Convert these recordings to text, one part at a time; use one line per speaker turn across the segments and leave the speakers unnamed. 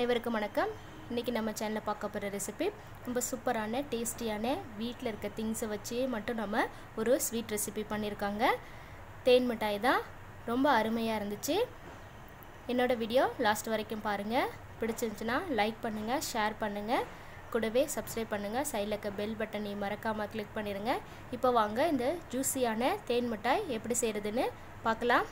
அனைவருக்கும் வணக்கம் இன்றைக்கி நம்ம சேனலில் பார்க்க போகிற ரெசிபி ரொம்ப சூப்பரான டேஸ்டியான வீட்டில் இருக்க திங்ஸை வச்சு மட்டும் நம்ம ஒரு ஸ்வீட் ரெசிபி பண்ணியிருக்காங்க தேன் மிட்டாய் தான் ரொம்ப அருமையாக இருந்துச்சு என்னோடய வீடியோ லாஸ்ட் வரைக்கும் பாருங்கள் பிடிச்சிருந்துச்சுன்னா லைக் பண்ணுங்கள் ஷேர் பண்ணுங்கள் கூடவே சப்ஸ்கிரைப் பண்ணுங்கள் சைடில் இருக்க பெல் பட்டனை மறக்காமல் கிளிக் பண்ணிடுங்க இப்போ வாங்க இந்த ஜூஸியான தேன் மிட்டாய் எப்படி செய்கிறதுன்னு பார்க்கலாம்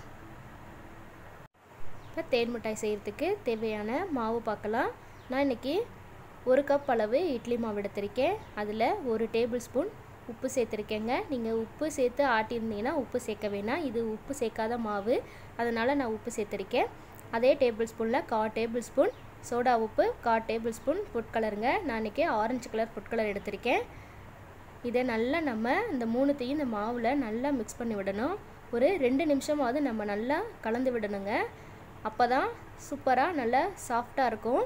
இப்போ தேன் மிட்டாய் செய்கிறதுக்கு தேவையான மாவு பார்க்கலாம் நான் இன்றைக்கி ஒரு கப் அளவு இட்லி மாவு எடுத்திருக்கேன் அதில் ஒரு டேபிள் ஸ்பூன் உப்பு சேர்த்துருக்கேங்க நீங்கள் உப்பு சேர்த்து ஆட்டியிருந்தீங்கன்னா உப்பு சேர்க்க வேணாம் இது உப்பு சேர்க்காத மாவு அதனால் நான் உப்பு சேர்த்துருக்கேன் அதே டேபிள் ஸ்பூனில் கா டேபிள் ஸ்பூன் சோடா உப்பு கா டேபிள் ஸ்பூன் ஃபுட் கலருங்க நான் இன்றைக்கி ஆரஞ்சு கலர் ஃபுட் கலர் எடுத்திருக்கேன் இதை நல்லா நம்ம இந்த மூணுத்தையும் இந்த மாவில் நல்லா மிக்ஸ் பண்ணி விடணும் ஒரு ரெண்டு நிமிஷமாவது நம்ம நல்லா கலந்து விடணுங்க அப்போ தான் சூப்பராக நல்லா சாஃப்டாக இருக்கும்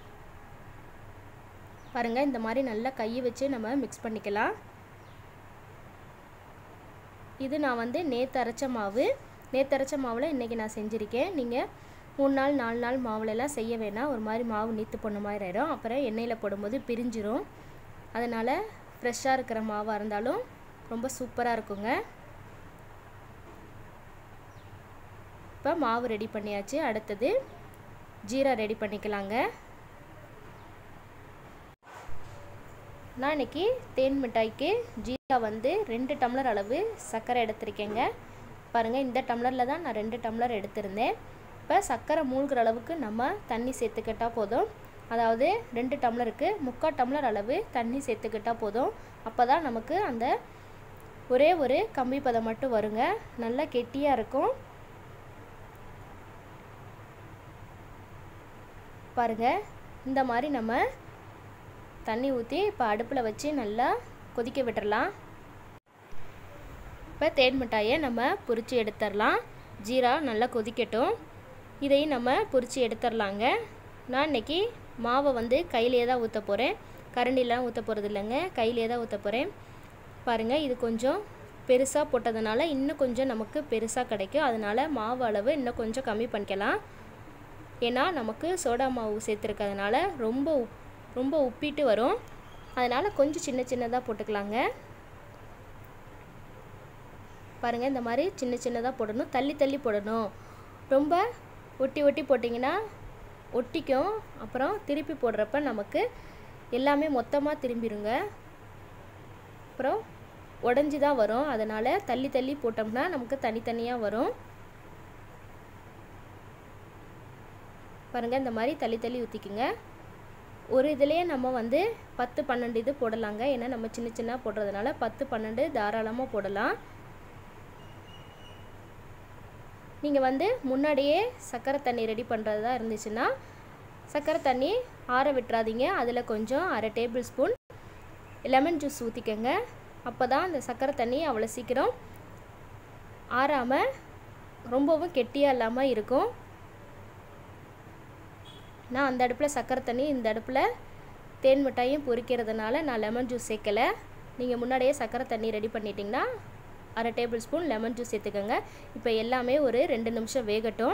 பாருங்கள் இந்த மாதிரி நல்லா கையை வச்சு நம்ம மிக்ஸ் பண்ணிக்கலாம் இது நான் வந்து நேற்று அரைச்ச மாவு நேற்று அரைச்ச மாவில் இன்றைக்கி நான் செஞ்சுருக்கேன் நீங்கள் மூணு நாள் நாலு நாள் மாவுலெல்லாம் செய்ய வேணாம் ஒரு மாதிரி மாவு நீத்து பொண்ணு மாதிரி ஆயிடும் அப்புறம் எண்ணெயில் போடும்போது பிரிஞ்சிரும் அதனால் ஃப்ரெஷ்ஷாக இருக்கிற மாவாக இருந்தாலும் ரொம்ப சூப்பராக இருக்குங்க இப்போ மாவு ரெடி பண்ணியாச்சு அடுத்தது ஜீரா ரெடி பண்ணிக்கலாங்க நான் இன்றைக்கி தேன் மிட்டாய்க்கு ஜீரா வந்து ரெண்டு டம்ளர் அளவு சர்க்கரை எடுத்திருக்கேங்க பாருங்கள் இந்த டம்ளரில் தான் நான் ரெண்டு டம்ளர் எடுத்திருந்தேன் இப்போ சர்க்கரை மூழ்கிற அளவுக்கு நம்ம தண்ணி சேர்த்துக்கிட்டால் போதும் அதாவது ரெண்டு டம்ளருக்கு முக்கால் டம்ளர் அளவு தண்ணி சேர்த்துக்கிட்டால் போதும் அப்போ தான் நமக்கு அந்த ஒரே ஒரு கம்பி பதம் மட்டும் வருங்க நல்லா கெட்டியாக இருக்கும் பாருங்கள் இந்த மாதிரி நம்ம தண்ணி ஊற்றி இப்போ அடுப்பில் வச்சு நல்லா கொதிக்க விட்டுறலாம் இப்போ தேன் மிட்டாயை நம்ம பொரித்து எடுத்துடலாம் ஜீரா நல்லா கொதிக்கட்டும் இதையும் நம்ம பொரித்து எடுத்துடலாங்க நான் இன்றைக்கி மாவை வந்து கையிலே தான் ஊற்ற போகிறேன் கரண்டிலாம் ஊற்ற போகிறது இல்லைங்க கையிலே தான் ஊற்ற போகிறேன் பாருங்கள் இது கொஞ்சம் பெருசாக போட்டதுனால இன்னும் கொஞ்சம் நமக்கு பெருசாக கிடைக்கும் அதனால் மாவு அளவு இன்னும் கொஞ்சம் கம்மி பண்ணிக்கலாம் ஏன்னா நமக்கு சோடா மாவு சேர்த்துருக்கிறதுனால ரொம்ப உப் ரொம்ப உப்பிட்டு வரும் அதனால் கொஞ்சம் சின்ன சின்னதாக போட்டுக்கலாங்க பாருங்கள் இந்த மாதிரி சின்ன சின்னதாக போடணும் தள்ளி தள்ளி போடணும் ரொம்ப ஒட்டி ஒட்டி போட்டிங்கன்னா ஒட்டிக்கும் அப்புறம் திருப்பி போடுறப்ப நமக்கு எல்லாமே மொத்தமாக திரும்பிடுங்க அப்புறம் உடஞ்சி தான் வரும் அதனால் தள்ளி தள்ளி போட்டோம்னா நமக்கு தனித்தனியாக வரும் பாருங்கள் இந்த மாதிரி தள்ளி தள்ளி ஊற்றிக்குங்க ஒரு இதுலேயே நம்ம வந்து பத்து பன்னெண்டு இது போடலாங்க ஏன்னா நம்ம சின்ன சின்ன போடுறதுனால பத்து பன்னெண்டு தாராளமாக போடலாம் நீங்கள் வந்து முன்னாடியே சர்க்கரை தண்ணி ரெடி பண்ணுறதா இருந்துச்சுன்னா சர்க்கரை தண்ணி ஆற விட்டுறாதீங்க அதில் கொஞ்சம் அரை டேபிள் ஸ்பூன் லெமன் ஜூஸ் ஊற்றிக்கங்க அப்போ தான் அந்த சர்க்கரை தண்ணி அவ்வளோ சீக்கிரம் ஆறாமல் ரொம்பவும் கெட்டியாக இல்லாமல் இருக்கும் நான் அந்த அடுப்பில் சர்க்கரை தண்ணி இந்த அடுப்பில் தேன் மிட்டாயும் பொரிக்கிறதுனால நான் லெமன் ஜூஸ் சேர்க்கலை நீங்கள் முன்னாடியே சர்க்கரை தண்ணி ரெடி பண்ணிட்டீங்கன்னா அரை டேபிள் ஸ்பூன் லெமன் ஜூஸ் சேர்த்துக்கோங்க இப்போ எல்லாமே ஒரு ரெண்டு நிமிஷம் வேகட்டும்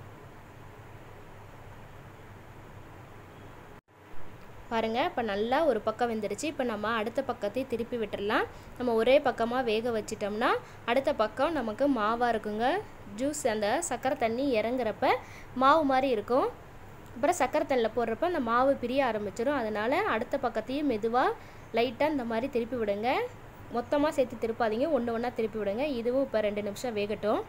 பாருங்கள் இப்போ நல்லா ஒரு பக்கம் வெந்துருச்சு இப்போ நம்ம அடுத்த பக்கத்தையும் திருப்பி விட்டுடலாம் நம்ம ஒரே பக்கமாக வேக வச்சிட்டோம்னா அடுத்த பக்கம் நமக்கு மாவாக இருக்குங்க ஜூஸ் அந்த சர்க்கரை தண்ணி இறங்குறப்ப மாவு மாதிரி இருக்கும் அப்புறம் சர்க்கரை தண்ணியில் போடுறப்ப அந்த மாவு பிரிய ஆரம்பிச்சிடும் அதனால் அடுத்த பக்கத்தையும் மெதுவாக லைட்டாக இந்த மாதிரி திருப்பி விடுங்க மொத்தமாக சேர்த்து திருப்பாதீங்க ஒன்று ஒன்றா திருப்பி விடுங்க இதுவும் இப்போ ரெண்டு நிமிஷம் வேகட்டும்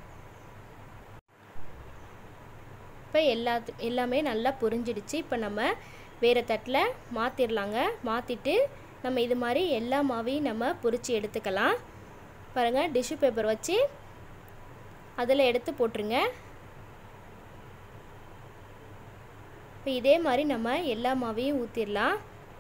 இப்போ எல்லாத்து எல்லாமே நல்லா புரிஞ்சிடுச்சு இப்போ நம்ம வேறு தட்டில் மாற்றிடலாங்க மாற்றிட்டு நம்ம இது மாதிரி எல்லா மாவையும் நம்ம பொரித்து எடுத்துக்கலாம் பாருங்கள் டிஷ்யூ பேப்பர் வச்சு அதில் எடுத்து போட்டுருங்க இப்போ இதே மாதிரி நம்ம எல்லா மாவையும் ஊற்றிடலாம்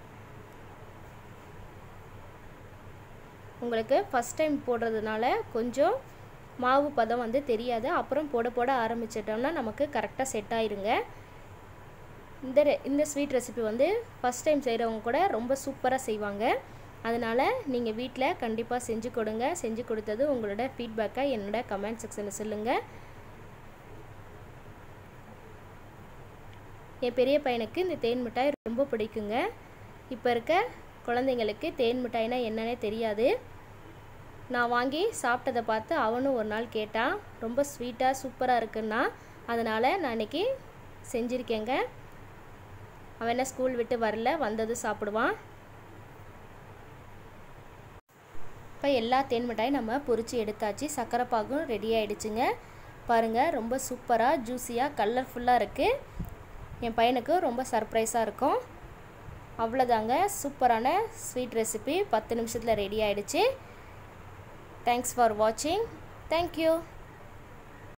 உங்களுக்கு ஃபஸ்ட் டைம் போடுறதுனால கொஞ்சம் மாவு பதம் வந்து தெரியாது அப்புறம் போட போட ஆரம்பிச்சிட்டோம்னா நமக்கு கரெக்டாக செட் ஆயிருங்க இந்த இந்த ஸ்வீட் ரெசிபி வந்து ஃபஸ்ட் டைம் செய்கிறவங்க கூட ரொம்ப சூப்பராக செய்வாங்க அதனால் நீங்கள் வீட்டில் கண்டிப்பாக செஞ்சு கொடுங்க செஞ்சு கொடுத்தது உங்களோட ஃபீட்பேக்கை என்னோட கமெண்ட் செக்ஷனில் சொல்லுங்கள் என் பெரிய பையனுக்கு இந்த தேன் மிட்டாய் ரொம்ப பிடிக்குங்க இப்போ இருக்க குழந்தைங்களுக்கு தேன் மிட்டாய்னா என்னன்னே தெரியாது நான் வாங்கி சாப்பிட்டதை பார்த்து அவனும் ஒரு நாள் கேட்டான் ரொம்ப ஸ்வீட்டாக சூப்பராக இருக்குன்னா அதனால் நான் இன்றைக்கி செஞ்சுருக்கேங்க அவன் என்ன ஸ்கூல் விட்டு வரல வந்ததும் சாப்பிடுவான் இப்போ எல்லா தேன் மிட்டாயும் நம்ம பொரித்து எடுத்தாச்சு சர்க்கரை பாகும் ரெடி ஆகிடுச்சுங்க பாருங்கள் ரொம்ப சூப்பராக ஜூஸியாக கலர்ஃபுல்லாக இருக்குது என் பையனுக்கு ரொம்ப சர்ப்ரைஸாக இருக்கும் அவ்வளோதாங்க சூப்பரான ஸ்வீட் ரெசிபி பத்து நிமிஷத்தில் ரெடி ஆகிடுச்சு தேங்க்ஸ் ஃபார் வாட்சிங் தேங்க்யூ